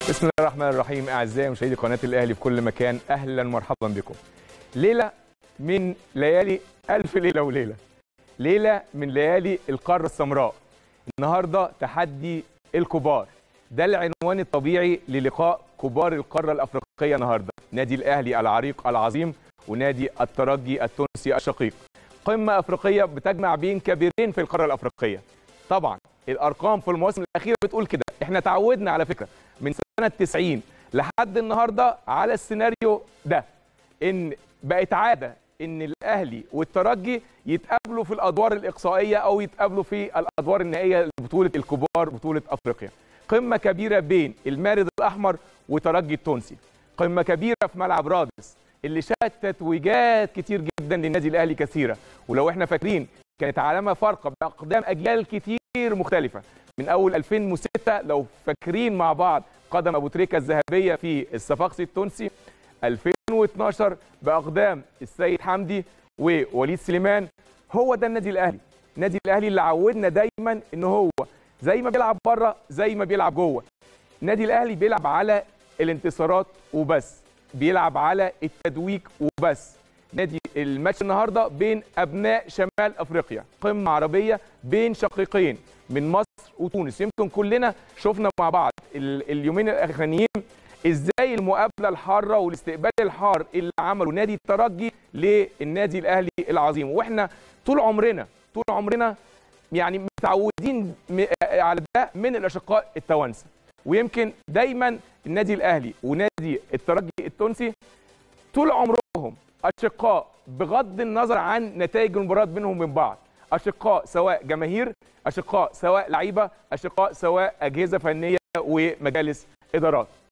بسم الله الرحمن الرحيم اعزائي مشاهدي قناه الاهلي في كل مكان اهلا مرحبا بكم ليله من ليالي الف ليله وليله ليله من ليالي القاره السمراء النهارده تحدي الكبار ده العنوان الطبيعي للقاء كبار القاره الافريقيه النهارده نادي الاهلي العريق العظيم ونادي الترجي التونسي الشقيق قمه افريقيه بتجمع بين كبيرين في القاره الافريقيه طبعا الارقام في المواسم الاخيره بتقول كده احنا تعودنا على فكره من سنه 90 لحد النهارده على السيناريو ده ان بقت عاده ان الاهلي والترجي يتقابلوا في الادوار الاقصائيه او يتقابلوا في الادوار النهائيه لبطوله الكبار بطوله افريقيا قمه كبيره بين المارد الاحمر وترجي التونسي قمه كبيره في ملعب رادس اللي شهد تتويجات كتير جدا للنادي الاهلي كثيره ولو احنا فاكرين كانت علامه فارقه باقدام اجيال كتير مختلفه من اول 2006 لو فاكرين مع بعض قدم ابو تريكه الذهبيه في الصفاقسي التونسي 2012 باقدام السيد حمدي ووليد سليمان هو ده النادي الاهلي النادي الاهلي اللي عودنا دايما ان هو زي ما بيلعب بره زي ما بيلعب جوه النادي الاهلي بيلعب على الانتصارات وبس بيلعب على التدويج وبس نادي الماتش النهارده بين ابناء شمال افريقيا قمه عربيه بين شقيقين من مصر وتونس يمكن كلنا شفنا مع بعض اليومين الاخرانيين ازاي المقابله الحاره والاستقبال الحار اللي عمله نادي الترجي للنادي الاهلي العظيم واحنا طول عمرنا طول عمرنا يعني متعودين على ده من الاشقاء التوانسه ويمكن دايما النادي الاهلي ونادي الترجي التونسي طول عمرهم اشقاء بغض النظر عن نتائج المباريات بينهم وبين بعض اشقاء سواء جماهير اشقاء سواء لعيبه اشقاء سواء اجهزه فنيه ومجالس ادارات